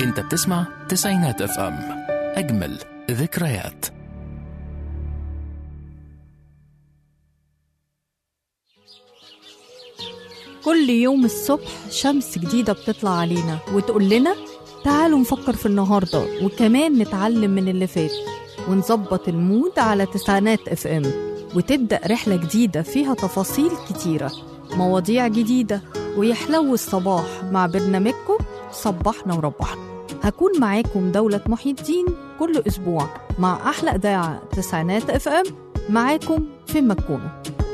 انت بتسمع تسعينات اف ام اجمل ذكريات كل يوم الصبح شمس جديدة بتطلع علينا وتقول لنا تعالوا نفكر في النهاردة وكمان نتعلم من اللي فات ونظبط المود على تسعينات اف ام وتبدأ رحلة جديدة فيها تفاصيل كتيرة مواضيع جديدة ويحلو الصباح مع برنامجكم صبحنا وربحنا هكون معاكم دولة محي الدين كل أسبوع مع أحلى إذاعة تسعينات اف ام معاكم فين ما تكونوا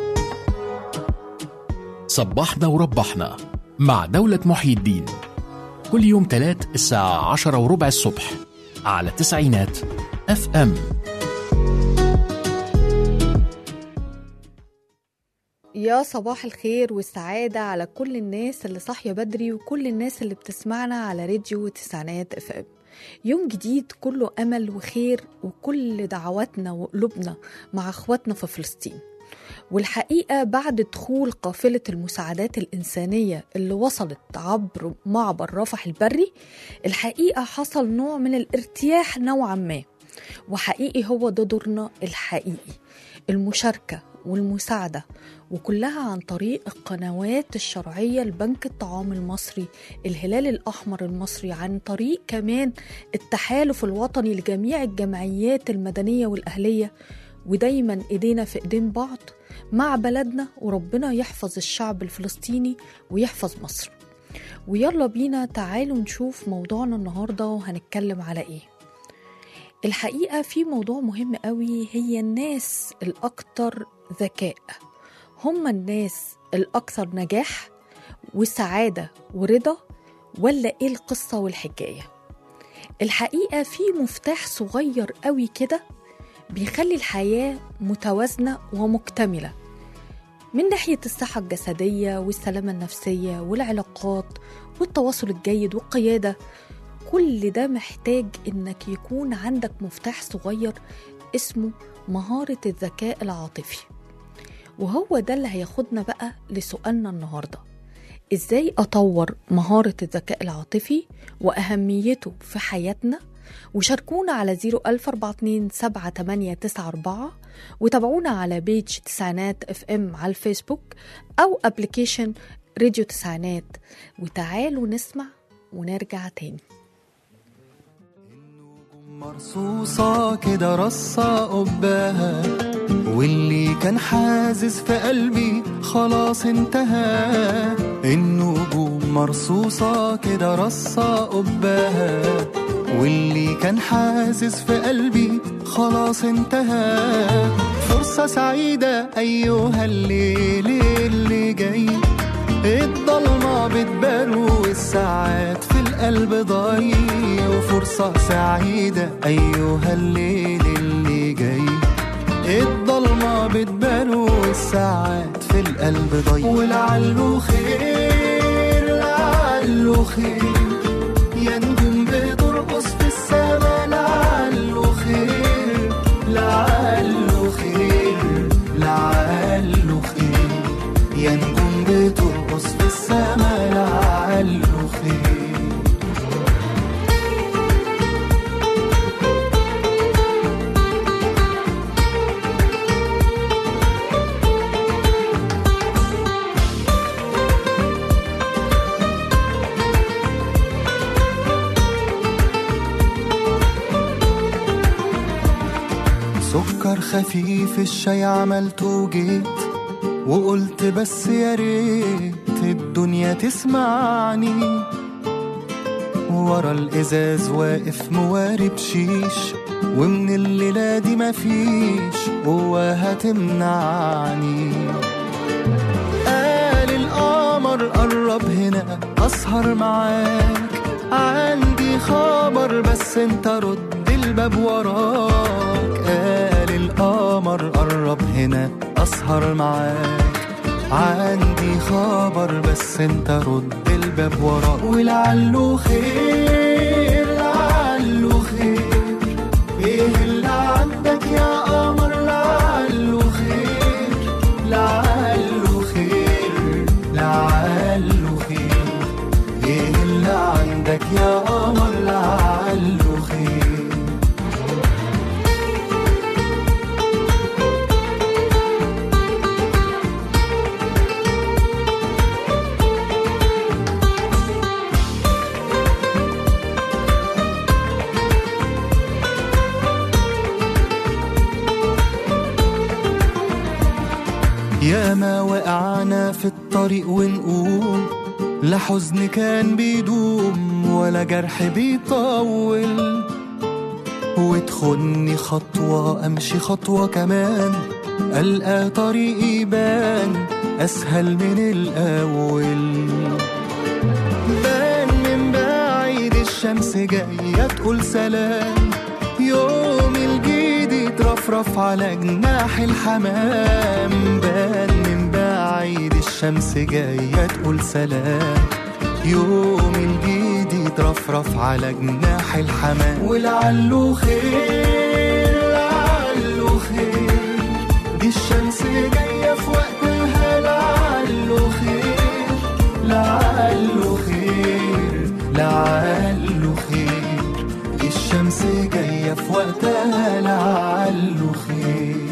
صبحنا وربحنا مع دولة محيي الدين كل يوم تلات الساعة عشرة وربع الصبح على تسعينات اف ام يا صباح الخير والسعادة على كل الناس اللي صاحية بدري وكل الناس اللي بتسمعنا على راديو تسعينات اف ام يوم جديد كله أمل وخير وكل دعواتنا وقلوبنا مع اخواتنا في فلسطين والحقيقة بعد دخول قافلة المساعدات الإنسانية اللي وصلت عبر معبر رفح البري الحقيقة حصل نوع من الارتياح نوعا ما وحقيقي هو ده دورنا الحقيقي المشاركة والمساعدة وكلها عن طريق القنوات الشرعية لبنك الطعام المصري الهلال الأحمر المصري عن طريق كمان التحالف الوطني لجميع الجمعيات المدنية والأهلية ودايما ايدينا في ايدين بعض مع بلدنا وربنا يحفظ الشعب الفلسطيني ويحفظ مصر ويلا بينا تعالوا نشوف موضوعنا النهاردة وهنتكلم على ايه الحقيقة في موضوع مهم قوي هي الناس الأكثر ذكاء هم الناس الأكثر نجاح وسعادة ورضا ولا ايه القصة والحكاية الحقيقة في مفتاح صغير قوي كده بيخلي الحياة متوازنة ومكتملة من ناحية الصحة الجسدية والسلامة النفسية والعلاقات والتواصل الجيد والقيادة كل ده محتاج إنك يكون عندك مفتاح صغير اسمه مهارة الذكاء العاطفي وهو ده اللي هياخدنا بقى لسؤالنا النهارده ازاي اطور مهارة الذكاء العاطفي واهميته في حياتنا وشاركونا على 014278894 وتابعونا على بيج تسعينات اف ام على الفيسبوك او ابلكيشن راديو تسعينات وتعالوا نسمع ونرجع تاني مرصوصة كده رصة قباها واللي كان حازز في قلبي خلاص انتهى النجوم مرصوصة كده رصة قباها واللي كان حازز في قلبي خلاص انتهى فرصة سعيدة أيها الليل اللي جاي الضلمة بتبان والساعات في القلب ضايع وفرصة سعيدة أيها الليل اللي جاي الضلمة بتبان والساعات في القلب ضايع ولعله خير لعله خير يا نجوم بترقص في السما لعله خير لعله خير لعله خير يا نجوم بترقص في السما لعله خير سكر خفيف الشاي عملته وجيت وقلت بس يا ريت الدنيا تسمعني ورا الازاز واقف مواري بشيش ومن الليلة دي مفيش قوة هتمنعني قال القمر قرب هنا أسهر معاك عندي خبر بس انت رد الباب وراك قال القمر قرب هنا أسهر معاك عندي خبر بس انت رد الباب وراك ولعله خير لعله خير ايه اللي عندك يا قمر لعله خير لعله خير لعله خير ايه اللي عندك عندك يا قمر لعله خير يا ما وقعنا في الطريق ونقوم لا حزن كان بيدوم ولا جرح بيطول وتخني خطوة أمشي خطوة كمان ألقى طريقي يبان أسهل من الأول بان من بعيد الشمس جاية تقول سلام يوم الجديد يترفرف على جناح الحمام بان من بعيد الشمس جاية تقول سلام يوم الجديد يترفرف على جناح الحمام ولعله خير لعله خير دي الشمس جاية في وقتها لعله خير لعله خير لعله خير دي الشمس جاية في وقتها لعله خير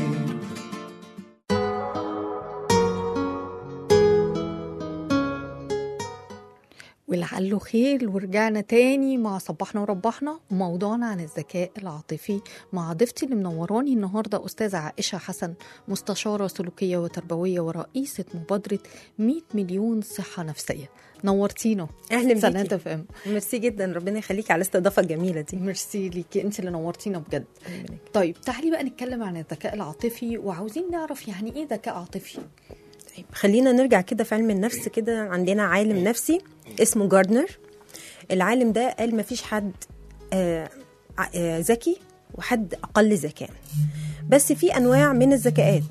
ولعله خير ورجعنا تاني مع صبحنا وربحنا وموضوعنا عن الذكاء العاطفي مع ضيفتي اللي منوراني النهارده استاذه عائشه حسن مستشاره سلوكيه وتربويه ورئيسه مبادره 100 مليون صحه نفسيه نورتينا اهلا سنات بيكي اف ام ميرسي جدا ربنا يخليكي على الاستضافه الجميله دي ميرسي ليكي انت اللي نورتينا بجد طيب تعالي بقى نتكلم عن الذكاء العاطفي وعاوزين نعرف يعني ايه ذكاء عاطفي طيب خلينا نرجع كده في علم النفس كده عندنا عالم نفسي اسمه جاردنر العالم ده قال ما فيش حد آه، آه، ذكي وحد اقل ذكاء بس في انواع من الذكاءات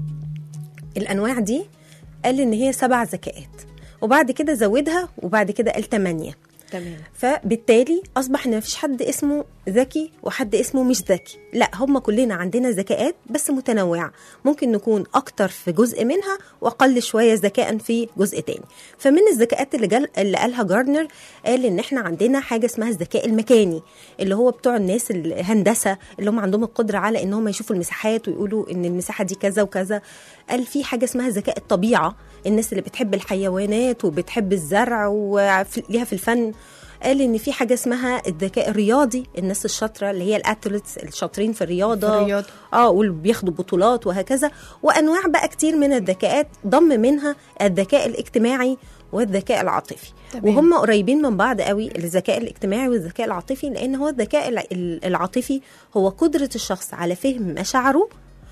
الانواع دي قال ان هي سبع ذكاءات وبعد كده زودها وبعد كده قال ثمانيه تمام فبالتالي اصبح ان مفيش حد اسمه ذكي وحد اسمه مش ذكي لا هم كلنا عندنا ذكاءات بس متنوعه ممكن نكون اكتر في جزء منها واقل شويه ذكاء في جزء تاني فمن الذكاءات اللي, جل... اللي قالها جاردنر قال ان احنا عندنا حاجه اسمها الذكاء المكاني اللي هو بتوع الناس الهندسه اللي هم عندهم القدره على ان هم يشوفوا المساحات ويقولوا ان المساحه دي كذا وكذا قال في حاجه اسمها ذكاء الطبيعه الناس اللي بتحب الحيوانات وبتحب الزرع وليها في الفن قال ان في حاجه اسمها الذكاء الرياضي الناس الشاطره اللي هي الاتلتس الشاطرين في الرياضه في الرياضة. اه واللي بياخدوا بطولات وهكذا وانواع بقى كتير من الذكاءات ضم منها الذكاء الاجتماعي والذكاء العاطفي تمام. وهم قريبين من بعض قوي الذكاء الاجتماعي والذكاء العاطفي لان هو الذكاء الع- العاطفي هو قدره الشخص على فهم مشاعره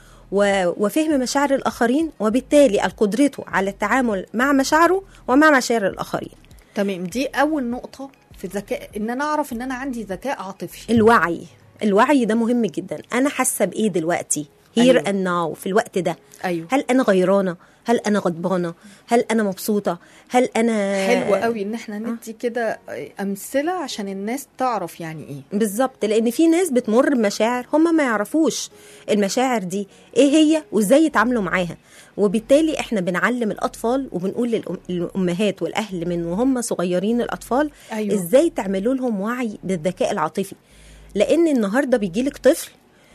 و- وفهم مشاعر الاخرين وبالتالي قدرته على التعامل مع مشاعره ومع مشاعر الاخرين تمام دي اول نقطه في الذكاء ان انا اعرف ان انا عندي ذكاء عاطفي الوعي الوعي ده مهم جدا انا حاسه بايه دلوقتي هير أيوة. اند ناو في الوقت ده ايوه هل انا غيرانه هل انا غضبانه هل انا مبسوطه هل انا حلو قوي ان احنا ندي كده امثله عشان الناس تعرف يعني ايه بالظبط لان في ناس بتمر بمشاعر هم ما يعرفوش المشاعر دي ايه هي وازاي يتعاملوا معاها وبالتالي احنا بنعلم الاطفال وبنقول للأم- للامهات والاهل من وهم صغيرين الاطفال أيوة. ازاي تعملوا لهم وعي بالذكاء العاطفي لان النهارده بيجيلك طفل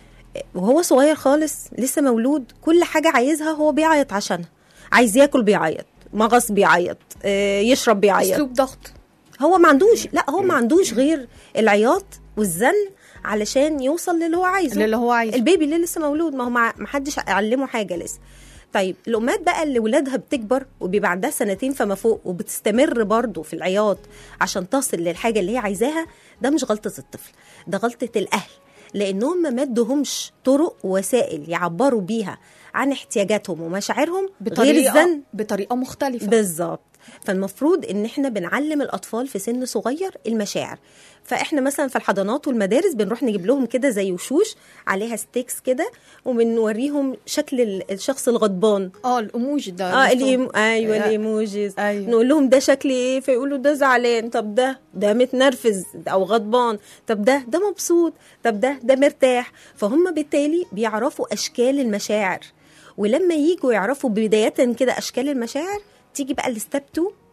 وهو صغير خالص لسه مولود كل حاجه عايزها هو بيعيط عشانها عايز ياكل بيعيط مغص بيعيط آه، يشرب بيعيط اسلوب ضغط هو ما عندوش لا هو ما عندوش غير العياط والزن علشان يوصل للي هو عايزه اللي هو عايزه البيبي اللي لسه مولود ما هو ما ما حدش علمه حاجه لسه طيب الامهات بقى اللي ولادها بتكبر وبيبقى عندها سنتين فما فوق وبتستمر برضه في العياط عشان تصل للحاجه اللي هي عايزاها ده مش غلطه الطفل ده غلطه الاهل لانهم ما ادوهمش طرق ووسائل يعبروا بيها عن احتياجاتهم ومشاعرهم غير بطريقه الزن بطريقه مختلفه بالظبط فالمفروض ان احنا بنعلم الاطفال في سن صغير المشاعر فاحنا مثلا في الحضانات والمدارس بنروح نجيب لهم كده زي وشوش عليها ستيكس كده وبنوريهم شكل ال- الشخص الغضبان اه الايموجي ده اه اللي الإيم... ايوه آه، الايموجيز أيوة. نقول لهم ده شكل ايه فيقولوا ده زعلان طب ده ده متنرفز او غضبان طب ده ده مبسوط طب ده ده مرتاح فهم بالتالي بيعرفوا اشكال المشاعر ولما يجوا يعرفوا بدايه كده اشكال المشاعر تيجي بقى الستep 2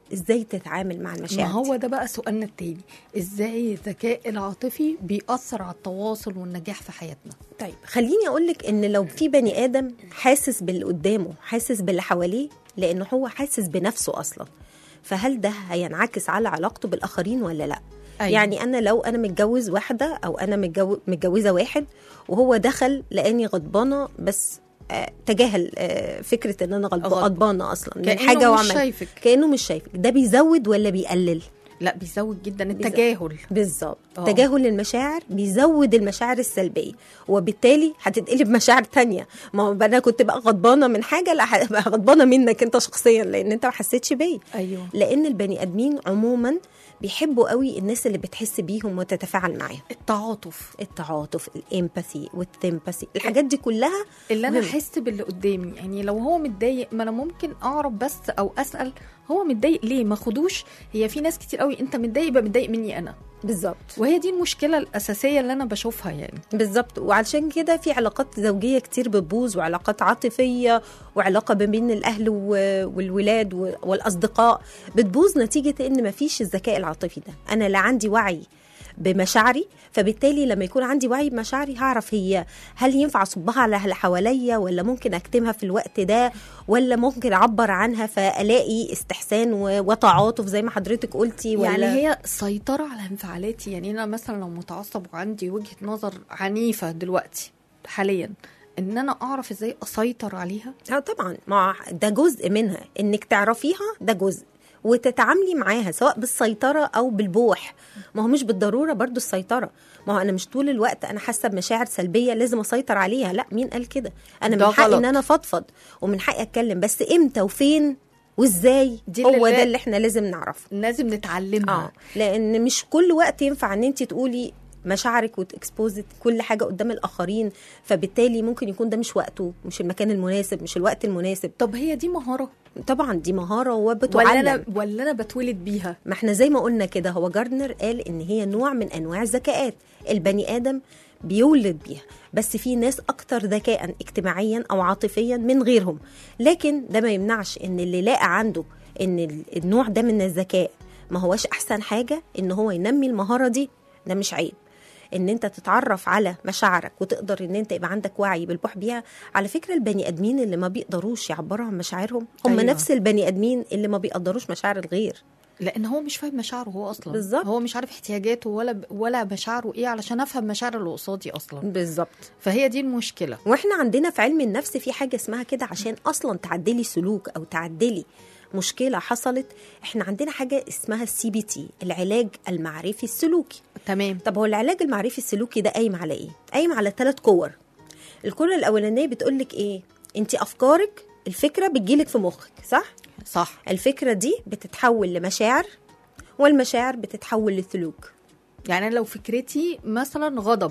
ازاي تتعامل مع المشاعر ما هو دي. ده بقى سؤالنا التاني ازاي الذكاء العاطفي بيأثر على التواصل والنجاح في حياتنا طيب خليني اقول لك ان لو في بني ادم حاسس باللي قدامه حاسس باللي حواليه لانه هو حاسس بنفسه اصلا فهل ده هينعكس على علاقته بالاخرين ولا لا أيوة. يعني انا لو انا متجوز واحده او انا متجو... متجوزه واحد وهو دخل لاني غضبانه بس آه تجاهل آه فكره ان انا غضب... غضب. غضبانه اصلا من كأنه حاجه مش وعمل شايفك. كانه مش شايفك ده بيزود ولا بيقلل لا بيزود جدا بيزود. التجاهل بالظبط آه. تجاهل المشاعر بيزود المشاعر السلبيه وبالتالي هتتقلب مشاعر تانية ما هو انا كنت بقى غضبانه من حاجه لا هبقى غضبانه منك انت شخصيا لان انت ما حسيتش بيا ايوه لان البني ادمين عموما بيحبوا قوي الناس اللي بتحس بيهم وتتفاعل معاهم التعاطف التعاطف الامباثي والثيمباثي الحاجات دي كلها اللي انا مهم. احس باللي قدامي يعني لو هو متضايق ما انا ممكن اعرف بس او اسال هو متضايق ليه ما خدوش هي في ناس كتير قوي انت متضايق يبقى متضايق مني انا بالظبط وهي دي المشكله الاساسيه اللي انا بشوفها يعني بالظبط وعلشان كده في علاقات زوجيه كتير بتبوظ وعلاقات عاطفيه وعلاقه ما بين الاهل و- والولاد و- والاصدقاء بتبوظ نتيجه ان مفيش الذكاء العاطفي ده انا لا عندي وعي بمشاعري فبالتالي لما يكون عندي وعي بمشاعري هعرف هي هل ينفع اصبها على اللي حواليا ولا ممكن اكتمها في الوقت ده ولا ممكن اعبر عنها فالاقي استحسان و- وتعاطف زي ما حضرتك قلتي ولا يعني هي سيطرة على انفعالاتي يعني أنا مثلا لو متعصب وعندي وجهة نظر عنيفة دلوقتي حاليا إن أنا أعرف إزاي أسيطر عليها اه طبعا ما ده جزء منها انك تعرفيها ده جزء وتتعاملي معاها سواء بالسيطره او بالبوح ما هو مش بالضروره برضو السيطره ما هو انا مش طول الوقت انا حاسه بمشاعر سلبيه لازم اسيطر عليها لا مين قال كده انا ده من حقي غلط. ان انا افضفض ومن حقي اتكلم بس امتى وفين وازاي دي هو اللي- ده اللي احنا لازم نعرفه لازم نتعلمها اه لان مش كل وقت ينفع ان انت تقولي مشاعرك وتكسبوزت كل حاجه قدام الاخرين فبالتالي ممكن يكون ده مش وقته مش المكان المناسب مش الوقت المناسب طب هي دي مهارة طبعا دي مهاره ولا وبتعلم أنا ولا أنا بتولد بيها ما احنا زي ما قلنا كده هو جاردنر قال ان هي نوع من انواع الذكاءات البني ادم بيولد بيها بس في ناس اكتر ذكاء اجتماعيا او عاطفيا من غيرهم لكن ده ما يمنعش ان اللي لاقى عنده ان ال- النوع ده من الذكاء ما هوش احسن حاجه ان هو ينمي المهاره دي ده مش عيب ان انت تتعرف على مشاعرك وتقدر ان انت يبقى عندك وعي بالبوح بيها على فكره البني ادمين اللي ما بيقدروش يعبروا عن مشاعرهم هم أيوة. أيوة. نفس البني ادمين اللي ما بيقدروش مشاعر الغير لأن هو مش فاهم مشاعره هو أصلا بالظبط. هو مش عارف احتياجاته ولا ولا مشاعره إيه علشان أفهم مشاعر اللي قصادي أصلا بالظبط فهي دي المشكلة واحنا عندنا في علم النفس في حاجه اسمها كده عشان اصلا تعدلي سلوك او تعدلي مشكله حصلت احنا عندنا حاجه اسمها السي بي تي العلاج المعرفي السلوكي تمام طب هو العلاج المعرفي السلوكي ده قايم على ايه قايم على ثلاث كور الكره الاولانيه بتقول لك ايه انت افكارك الفكره بتجيلك في مخك صح صح الفكره دي بتتحول لمشاعر والمشاعر بتتحول لسلوك يعني أنا لو فكرتي مثلا غضب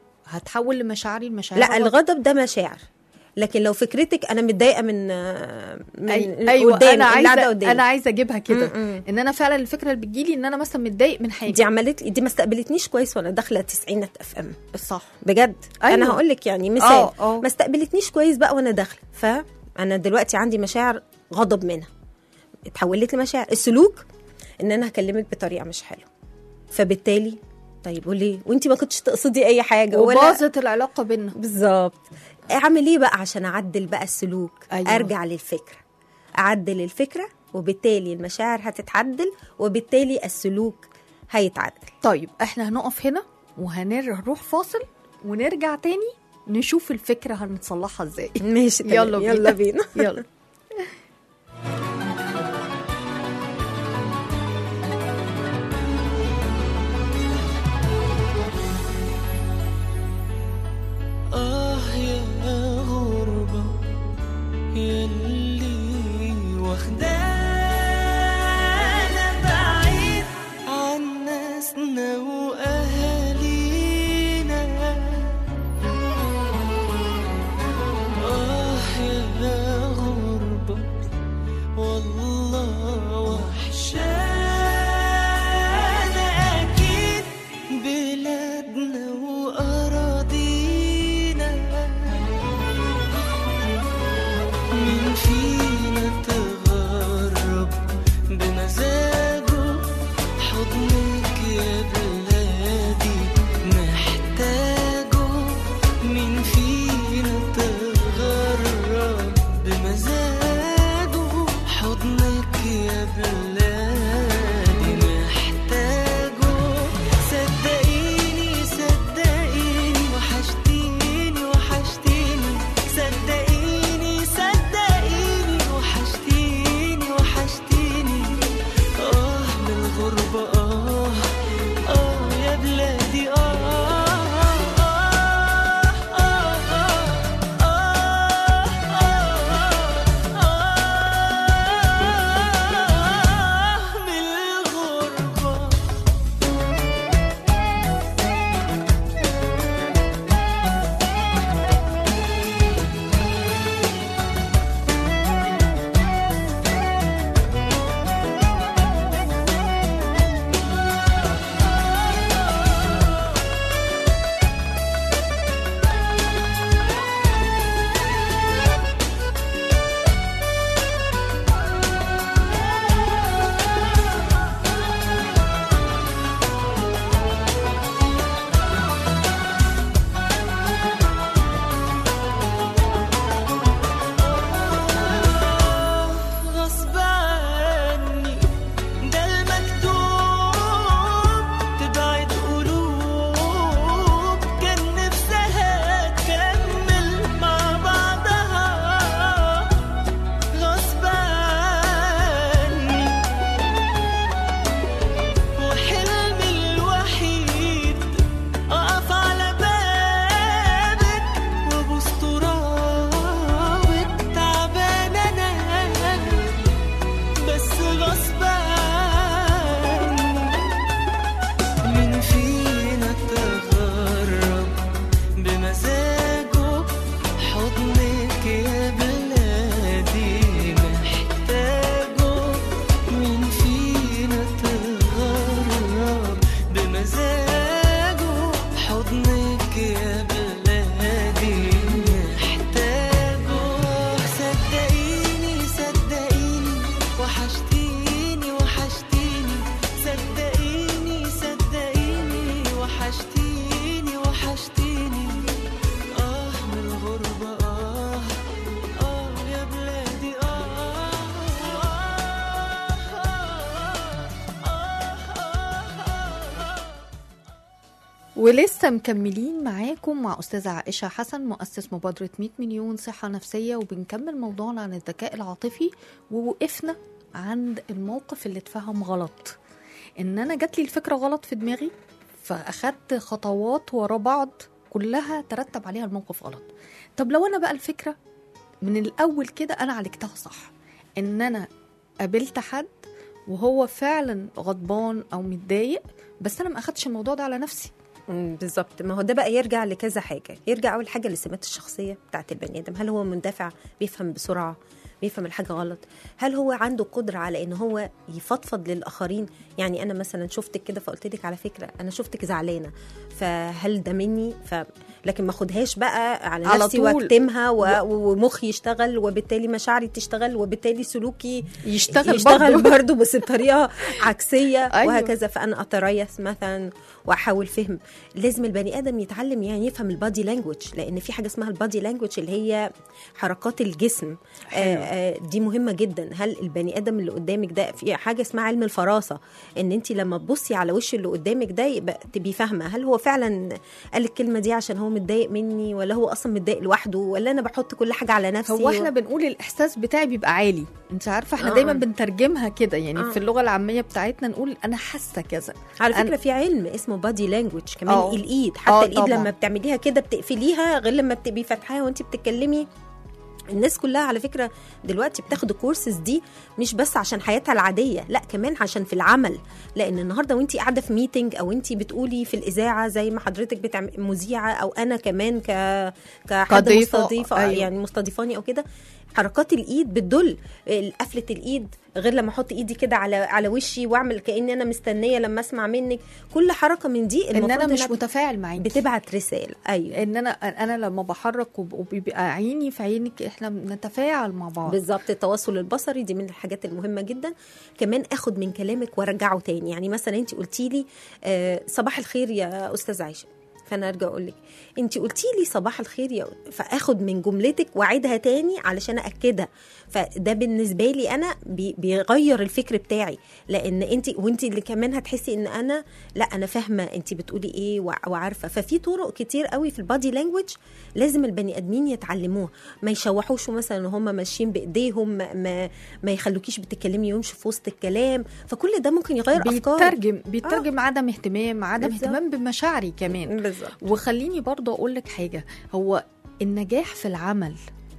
هتحول لمشاعري المشاعر لا الغضب ده مشاعر لكن لو فكرتك انا متضايقه من من أي... ايوه قدام انا اللي قاعده عايزه قدامي انا عايزه اجيبها كده م-م. ان انا فعلا الفكره اللي بتجيلي ان انا مثلا متضايق من حاجه دي عملت لي دي ما استقبلتنيش كويس وانا داخله تسعينات اف ام صح بجد أيوة. انا هقول لك يعني مثال آه، آه. ما استقبلتنيش كويس بقى وانا داخله فانا دلوقتي عندي مشاعر غضب منها اتحولت لمشاعر السلوك ان انا هكلمك بطريقه مش حلوه فبالتالي طيب وليه وانت ما كنتش تقصدي اي حاجه ولا وباظت العلاقه بينا بالظبط اعمل ايه بقى عشان اعدل بقى السلوك أيوة. ارجع للفكره اعدل الفكره وبالتالي المشاعر هتتعدل وبالتالي السلوك هيتعدل طيب احنا هنقف هنا وهنروح فاصل ونرجع تاني نشوف الفكره هنصلحها ازاي ماشي تمام. يلا بينا. يلا بينا يلا آه يا غربة يلي واخدانا بعيد عن ناسنا وأهالينا آه يا غربة بلادي محتاجه صدقيني صدقيني وحشتيني وحشتيني صدقيني صدقيني وحشتيني وحشتيني اه من الغربة اه اه يا بلادي اه آه، آه، آه، آه، من الغربة غصب عني ده المكتوب تبعد قلوب كان نفسها تكمل مع بعضها غصب عني وحلمي الوحيد أقف على بابك وأبوس ترابك تعبان أنا بس غصب عني مين فينا تغرب بمزاجه حضنك يا بلادي محتاجه مين فينا تغرب بمزاجه حضنك يا بلادي محتاجه صدقيني صدقيني وحشتيني وحشتيني صدقيني صدقيني وحشتيني وحشتيني اه من الغربة اه اه يا بلادي اه ولسه مكملين معاكم مع أستاذة عائشة حسن مؤسس مبادرة 100 مليون صحة نفسية وبنكمل موضوعنا عن الذكاء العاطفي ووقفنا عند الموقف اللي اتفهم غلط إن أنا جات لي الفكرة غلط في دماغي فأخدت خطوات ورا بعض كلها ترتب عليها الموقف غلط طب لو أنا بقى الفكرة من الأول كده أنا عالجتها صح إن أنا قابلت حد وهو فعلا غضبان أو متضايق بس أنا ما أخدتش الموضوع ده على نفسي مم، بالظبط ما هو ده بقى يرجع لكذا حاجه يرجع اول حاجه للسمات الشخصيه بتاعت البني ادم هل هو مندفع بيفهم بسرعه بيفهم الحاجه غلط هل هو عنده قدره على ان هو يفضفض للاخرين يعني انا مثلا شفتك كده فقلت لك على فكره انا شفتك زعلانه فهل ده مني ف لكن ما اخدهاش بقى على, على نفسي طول. واكتمها و- ومخي يشتغل وبالتالي مشاعري تشتغل وبالتالي سلوكي يشتغل, يشتغل برضه. برضه بس بطريقه عكسيه أيوة. وهكذا فانا اتريث مثلا واحاول فهم لازم البني ادم يتعلم يعني يفهم البادي لانجوج لان في حاجه اسمها البادي لانجوج اللي هي حركات الجسم آه آه دي مهمه جدا هل البني ادم اللي قدامك ده في حاجه اسمها علم الفراسه ان انت لما تبصي على وش اللي قدامك ده يبقى تبقي فاهمه هل هو فعلا قال الكلمه دي عشان هو متضايق مني ولا هو اصلا متضايق لوحده ولا انا بحط كل حاجه على نفسي هو احنا بنقول الاحساس بتاعي بيبقى عالي انت عارفه احنا آه. دايما بنترجمها كده يعني آه. في اللغه العاميه بتاعتنا نقول انا حاسه كذا على أنا- فكره في علم اسمه بادي لانجوج كمان آه. الايد حتى آه، الايد طبعاً. لما بتعمليها كده بتقفليها غير لما بتبقي فاتحاها وانت بتتكلمي الناس كلها على فكره دلوقتي بتاخد الكورسز دي مش بس عشان حياتها العاديه لا كمان عشان في العمل لان النهارده وانت قاعده في ميتنج او انت بتقولي في الاذاعه زي ما حضرتك بتعمل مذيعه او انا كمان ك كحد كضيفة، مستضيفه أيوة. أيوة. يعني مستضيفاني او كده حركات الايد بتدل قفله الايد غير لما احط ايدي كده على على وشي واعمل كاني انا مستنيه لما اسمع منك كل حركه من دي ان انا المفروض مش إنها متفاعل معاكي بتبعت رساله ايوه ان انا انا لما بحرك وب- وبيبقى عيني في عينك احنا بنتفاعل مع بعض بالظبط التواصل البصري دي من الحاجات المهمه جدا كمان اخد من كلامك وارجعه تاني يعني مثلا انت قلتي لي آه، صباح الخير يا استاذ عائشه فانا ارجع اقول لك انت قلتي لي صباح الخير يا فاخد من جملتك واعيدها تاني علشان اكدها فده بالنسبه لي انا بي- بيغير الفكر بتاعي لان انت وانت اللي كمان هتحسي ان انا لا انا فاهمه انت بتقولي ايه وع- وعارفه ففي طرق كتير قوي في البادي لانجوج لازم البني ادمين يتعلموها ما يشوحوش مثلا ان هم ماشيين بايديهم ما, ما, ما يخلوكيش بتتكلمي يمشي في وسط الكلام فكل ده ممكن يغير افكار بيترجم بيترجم عدم اهتمام عدم بالظبط. اهتمام بمشاعري كمان بالظبط وخليني برضه اقول لك حاجه هو النجاح في العمل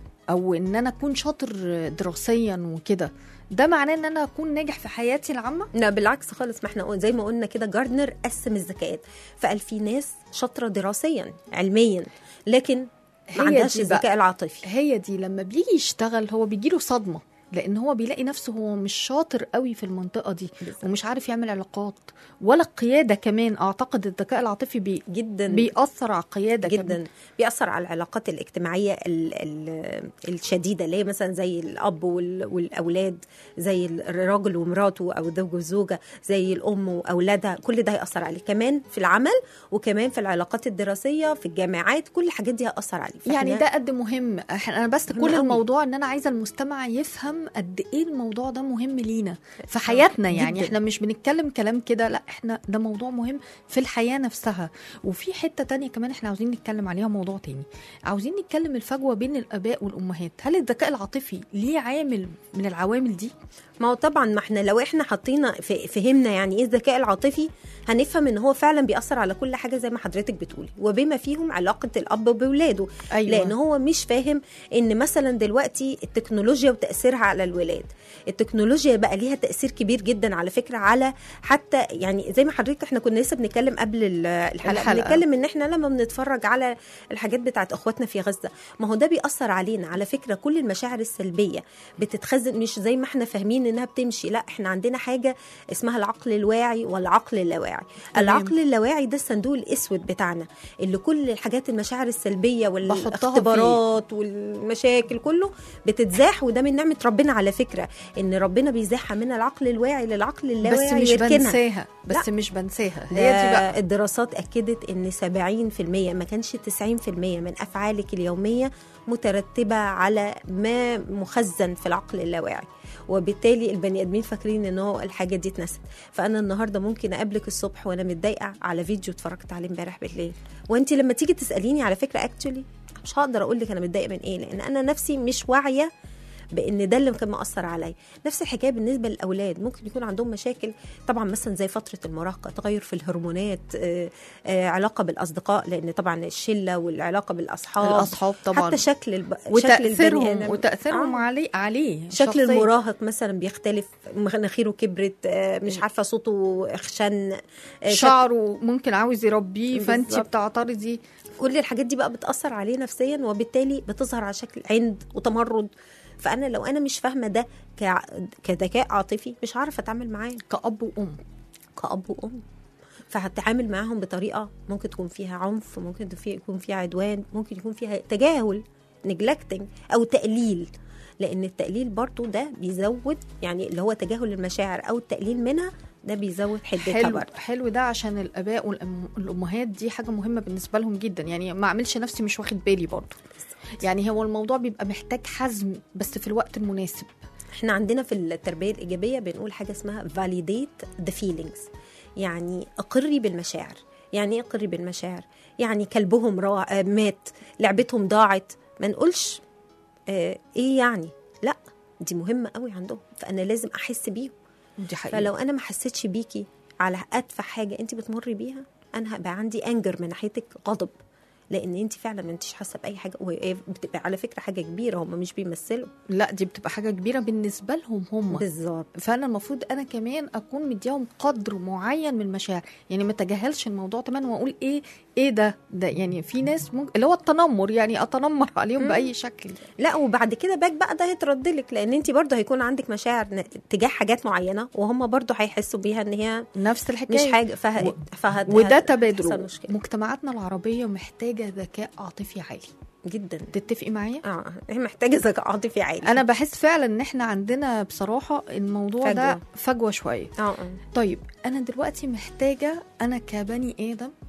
او ان انا اكون شاطر دراسيا وكده ده معناه ان انا اكون ناجح في حياتي العامه لا بالعكس خالص ما احنا قلنا- زي ما قلنا كده جاردنر قسم الذكاءات فقال في ناس شاطره دراسيا علميا لكن هي ما عندهاش دي بقى. الذكاء العاطفي هي دي لما بيجي يشتغل هو بيجيله صدمه لان هو بيلاقي نفسه هو مش شاطر قوي في المنطقه دي بالظبط. ومش عارف يعمل علاقات ولا القياده كمان اعتقد الذكاء العاطفي بي جدا بيأثر على القياده جدا كمان. بيأثر على العلاقات الاجتماعية ال ال الشديدة اللي هي مثلا زي الأب وال- والأولاد زي الراجل ومراته أو الزوج والزوجة زي الأم وأولادها كل ده هيأثر عليه كمان في العمل وكمان في العلاقات الدراسية في الجامعات كل الحاجات دي هتأثر عليه يعني فإحنا- ده قد مهم إحنا- انا بس مهم كل قوي. الموضوع ان انا عايزه المستمع يفهم قد ايه الموضوع ده مهم لينا في حياتنا يعني جداً. احنا مش بنتكلم كلام كده لا احنا ده موضوع مهم في الحياه نفسها وفي حته تانية كمان احنا عاوزين نتكلم عليها موضوع تاني عاوزين نتكلم الفجوه بين الاباء والامهات هل الذكاء العاطفي ليه عامل من العوامل دي ما هو طبعا ما احنا لو احنا حطينا ف- فهمنا يعني ايه الذكاء العاطفي هنفهم ان هو فعلا بيأثر على كل حاجه زي ما حضرتك بتقولي وبما فيهم علاقه الاب بولاده أيوة. لان هو مش فاهم ان مثلا دلوقتي التكنولوجيا وتاثيرها على الولاد التكنولوجيا بقى ليها تاثير كبير جدا على فكره على حتى يعني زي ما حضرتك احنا كنا لسه بنتكلم قبل ال- الحلقه, الحلقة. بنتكلم ان احنا لما بنتفرج على الحاجات بتاعت اخواتنا في غزه ما هو ده بيأثر علينا على فكره كل المشاعر السلبيه بتتخزن مش زي ما احنا فاهمين انها بتمشي لا احنا عندنا حاجه اسمها العقل الواعي والعقل اللاواعي تمام. العقل اللاواعي ده الصندوق الاسود بتاعنا اللي كل الحاجات المشاعر السلبيه بحطها فيه. والاختبارات والمشاكل كله بتتزاح وده من نعمه ربنا على فكره ان ربنا بيزاحها من العقل الواعي للعقل بس اللاواعي مش يركنها. بنساها بس لا. مش بنساها هي ده دي بقى الدراسات اكدت ان 70% ما كانش 90% من افعالك اليوميه مترتبه على ما مخزن في العقل اللاواعي وبالتالي البني ادمين فاكرين ان هو الحاجه دي اتنست فانا النهارده ممكن اقابلك الصبح وانا متضايقه على فيديو اتفرجت عليه امبارح بالليل وانت لما تيجي تساليني على فكره اكشولي مش هقدر اقول لك انا متضايقه من ايه لان انا نفسي مش واعيه بان ده اللي كان مأثر عليا نفس الحكايه بالنسبه للاولاد ممكن يكون عندهم مشاكل طبعا مثلا زي فتره المراهقه تغير في الهرمونات آه، آه، علاقه بالاصدقاء لان طبعا الشله والعلاقه بالاصحاب الاصحاب طبعا حتى شكل الب... شكل وتاثيرهم البني آدم. وتاثيرهم آه. عليه عليه شكل شخصياً. المراهق مثلا بيختلف مناخيره كبرت آه، مش عارفه صوته خشن آه، شك- شعره ممكن عاوز يربيه فانت بالظبط. بتعترضي كل الحاجات دي بقى بتأثر عليه نفسيا وبالتالي بتظهر على شكل عند وتمرد فأنا لو أنا مش فاهمة ده كع- كذكاء عاطفي مش هعرف أتعامل معاه كأب وأم كأب وأم فهتعامل معاهم بطريقة ممكن تكون فيها عنف ممكن في- يكون فيها عدوان ممكن يكون فيها تجاهل neglecting أو تقليل لأن التقليل برضو ده بيزود يعني اللي هو تجاهل المشاعر أو التقليل منها ده بيزود حدتها حلو برضو حلو ده عشان الاباء والامهات دي حاجه مهمه بالنسبه لهم جدا يعني ما اعملش نفسي مش واخد بالي برضو يعني هو الموضوع بيبقى محتاج حزم بس في الوقت المناسب احنا عندنا في التربيه الايجابيه بنقول حاجه اسمها validate the feelings يعني اقري بالمشاعر يعني ايه اقري بالمشاعر يعني كلبهم را... آه، مات لعبتهم ضاعت ما نقولش اه ايه يعني لا دي مهمه قوي عندهم فانا لازم احس بيهم دي حقيقة فلو انا ما حسيتش بيكي على اتفه حاجه انت بتمري بيها انا هبقى عندي انجر من ناحيتك غضب لان انت فعلا ما انتش حاسه باي حاجه وهي بتبقى على فكره حاجه كبيره هم مش بيمثلوا لا دي بتبقى حاجه كبيره بالنسبه لهم هم بالظبط فانا المفروض انا كمان اكون مديهم قدر معين من المشاعر يعني ما تجاهلش الموضوع تماما واقول ايه ايه ده ده يعني في ناس ممكن اللي هو التنمر يعني اتنمر عليهم باي شكل لا وبعد كده باك بقى ده هيترد لك لان انت برضه هيكون عندك مشاعر ن- تجاه حاجات معينه وهم برضه هيحسوا بيها ان هي نفس الحكايه مش حاجه فه... و- فهت... وده هت- تبادل هتحصل مشكله مجتمعاتنا العربيه محتاجه ذكاء عاطفي عالي جدا تتفقي معايا اه هي محتاجه ذكاء عاطفي عالي انا بحس فعلا ان احنا عندنا بصراحه الموضوع ده فجوة. فجوه شويه اه اه طيب انا دلوقتي محتاجه انا كبني ادم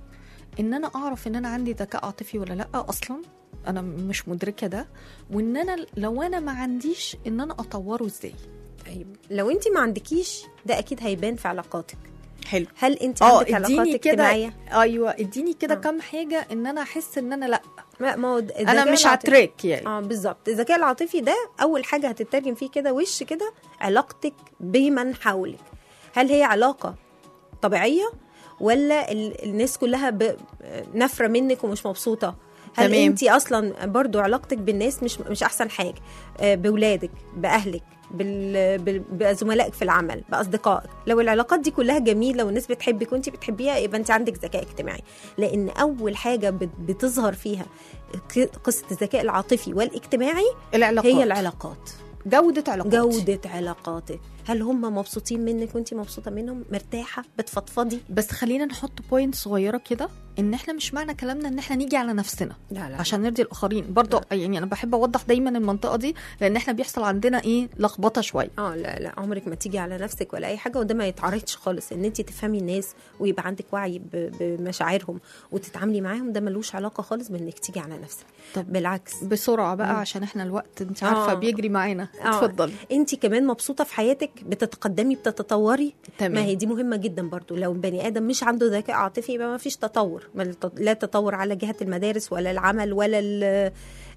ان انا اعرف ان انا عندي ذكاء عاطفي ولا لا اصلا انا مش مدركه ده وان انا لو انا ما عنديش ان انا اطوره ازاي طيب لو انت ما عندكيش ده اكيد هيبان في علاقاتك حلو هل انت اه عندك علاقات اديني كده اجتماعيه ايوه اديني كده آه. كم حاجه ان انا احس ان انا لا ما ما هو د- انا الذكاء مش على العاطفي- التراك يعني اه بالظبط الذكاء العاطفي ده اول حاجه هتترجم فيه كده وش كده علاقتك بمن حولك هل هي علاقه طبيعيه ولا ال- الناس كلها ب- نافره منك ومش مبسوطه هل تمام. انت اصلا برضو علاقتك بالناس مش مش احسن حاجه آه، باولادك باهلك بال... بال... بزملائك في العمل باصدقائك لو العلاقات دي كلها جميله والناس بتحبك وانت بتحبيها يبقى انت عندك ذكاء اجتماعي لان اول حاجه بت... بتظهر فيها ق- قصه الذكاء العاطفي والاجتماعي العلاقات هي العلاقات جودة علاقات جودة علاقاتك هل هم مبسوطين منك وانت مبسوطة منهم مرتاحة بتفضفضي بس خلينا نحط بوينت صغيرة كده ان احنا مش معنى كلامنا ان احنا نيجي على نفسنا لا لا عشان نرضي الاخرين برضه يعني انا بحب اوضح دايما المنطقة دي لان احنا بيحصل عندنا ايه لخبطة شوية اه لا لا عمرك ما تيجي على نفسك ولا اي حاجه وده ما يتعرضش خالص ان انت تفهمي الناس ويبقى عندك وعي ب- بمشاعرهم وتتعاملي معاهم ده ملوش علاقه خالص بانك تيجي على نفسك طب بالعكس بسرعة بقى مم. عشان احنا الوقت انت عارفة آه. بيجري معانا آه. اتفضلي انت كمان مبسوطه في حياتك بتتقدمي بتتطوري تمام. ما هي دي مهمه جدا برضو لو بني ادم مش عنده ذكاء عاطفي يبقى ما فيش تطور ما الت- لا تطور على جهه المدارس ولا العمل ولا ال-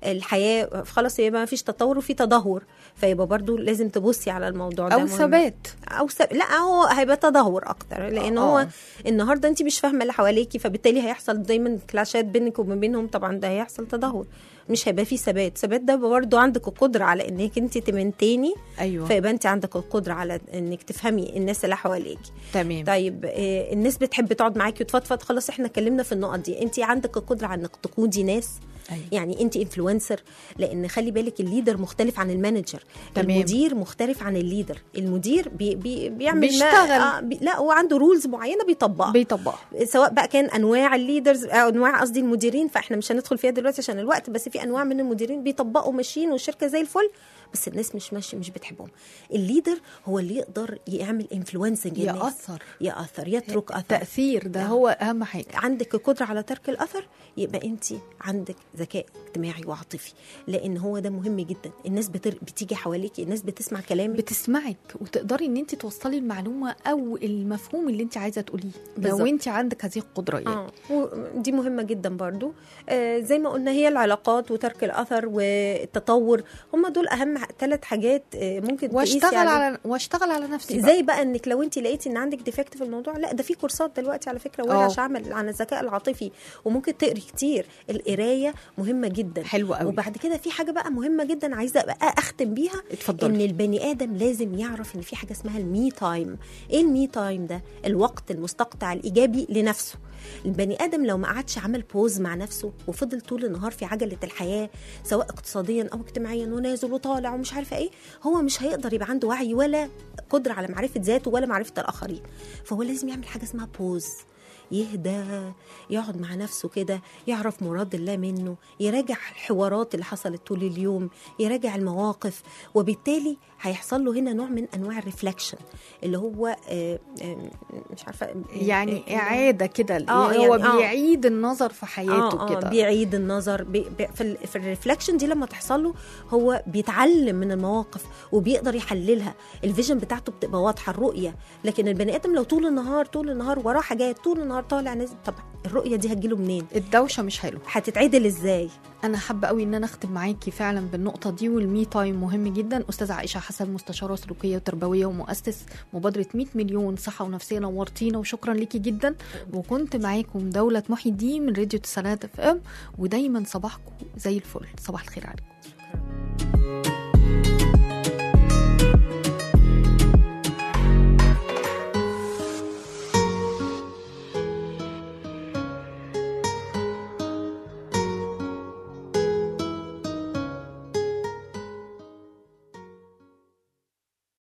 الحياه خلاص يبقى ما فيش تطور وفي تدهور فيبقى برضو لازم تبصي على الموضوع ده او مهم. ثبات او س... لا هو هيبقى تدهور اكتر لان آه. هو النهارده انت مش فاهمه اللي حواليكي فبالتالي هيحصل دايما كلاشات بينك وما بينهم طبعا ده هيحصل تدهور مش هيبقى فيه ثبات ثبات ده برضه عندك القدره على انك انت تمنتيني ايوه فيبقى انت عندك القدره على انك تفهمي الناس اللي حواليكي تمام طيب آه، الناس بتحب تقعد معاكي وتفضفض خلاص احنا اتكلمنا في النقط دي انت عندك القدره على انك تقودي ناس أيوة. يعني انت انفلونسر لان خلي بالك الليدر مختلف عن المانجر تمام. المدير مختلف عن الليدر المدير بي بي بيعمل ما- بيشتغل. آه بي لا هو عنده رولز معينه بيطبقها بيطبقها سواء بقى كان انواع الليدرز أو انواع قصدي المديرين فاحنا مش هندخل فيها دلوقتي عشان الوقت بس في انواع من المديرين بيطبقوا ماشيين والشركه زي الفل بس الناس مش ماشيه مش بتحبهم الليدر هو اللي يقدر يعمل انفلونسنج يأثر ياثر يترك اثر تأثير ده آه. هو اهم حاجة عندك القدره على ترك الاثر يبقى انت عندك ذكاء اجتماعي وعاطفي لان هو ده مهم جدا الناس بتر... بتيجي حواليكي الناس بتسمع كلامك بتسمعك وتقدري ان انت توصلي المعلومه او المفهوم اللي انت عايزه تقوليه لو بالظبط. انت عندك هذه القدره يعني اه ودي مهمه جدا برضو آه زي ما قلنا هي العلاقات وترك الاثر والتطور هم دول اهم ثلاث حاجات آه ممكن تقيسي واشتغل عليهم. على واشتغل على نفسي بقى. زي بقى انك لو انت لقيتي ان عندك ديفكت في الموضوع لا ده في كورسات دلوقتي على فكره اه. ورش عمل عن الذكاء العاطفي وممكن تقري كتير القرايه مهمه جدا حلو قوي وبعد كده في حاجه بقى مهمه جدا عايزه بقى اختم بيها ان اتفضلي البني ادم لازم يعرف ان في حاجه اسمها المي تايم ايه المي تايم ده الوقت المستقطع الايجابي لنفسه البني ادم لو ما قعدش عمل بوز مع نفسه وفضل طول النهار في عجله الحياه سواء اقتصاديا او اجتماعيا ونازل وطالع ومش عارفه ايه هو مش هيقدر يبقى عنده وعي ولا قدره على معرفه ذاته ولا معرفه الاخرين فهو لازم يعمل حاجه اسمها بوز يهدى يقعد مع نفسه كده يعرف مراد الله منه يراجع الحوارات اللي حصلت طول اليوم يراجع المواقف وبالتالي هيحصل له هنا نوع من انواع الريفلكشن اللي هو آه، آه، مش عارفه آه، يعني آه، اعاده كده آه، يعني هو يعني آه. بيعيد النظر في حياته آه آه كده بيعيد النظر بي بي في, ال- في الريفلكشن دي لما تحصل له هو بيتعلم من المواقف وبيقدر يحللها الفيجن بتاعته بتبقى واضحه الرؤيه لكن البني ادم لو طول النهار طول النهار وراه حاجات طول النهار طالع نازل طب الرؤيه دي هتجيله منين الدوشه مش حلو هتتعدل ازاي انا حابه قوي ان انا اختم معاكي فعلا بالنقطه دي والمي تايم مهم جدا استاذه عائشه حسن مستشاره سلوكيه وتربويه ومؤسس مبادره 100 مليون صحه ونفسيه نورتينا وشكرا ليكي جدا وكنت معاكم دوله محي الدين من راديو تسعينات اف ام ودايما صباحكم زي الفل صباح الخير عليكم